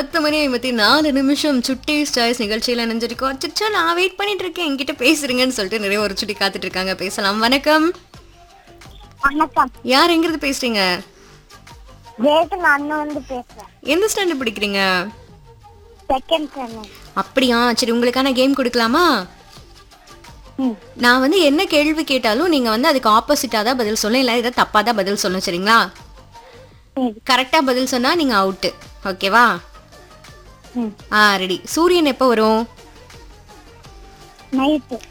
பத்து மணி ஐம்பத்தி நாலு நிமிஷம் சுட்டி சாய்ஸ் நிகழ்ச்சியில் நினைஞ்சிருக்கோம் அச்சோ நான் வெயிட் பண்ணிட்டு இருக்கேன் என்கிட்ட பேசுறீங்கன்னு சொல்லிட்டு நிறைய ஒரு சுட்டி காத்துட்டு இருக்காங்க பேசலாம் வணக்கம் வணக்கம் யார் எங்கிருந்து பேசுறீங்க ஜெயசன் அண்ணன் வந்து பேசுறேன் எந்த ஸ்டாண்டர்ட் படிக்கிறீங்க செகண்ட் ஸ்டாண்டர்ட் அப்படியா சரி உங்களுக்கான கேம் கொடுக்கலாமா ம் நான் வந்து என்ன கேள்வி கேட்டாலும் நீங்க வந்து அதுக்கு ஆப்போசிட்டா தான் பதில் சொல்லணும் இல்லை இதை தப்பா தான் பதில் சொல்லணும் சரிங்களா சரி கரெக்டா பதில் சொன்னா நீங்க அவுட்டு ஓகேவா ம் ஆ ரெடி சூரியன் எப்போ வரும் நைட்டு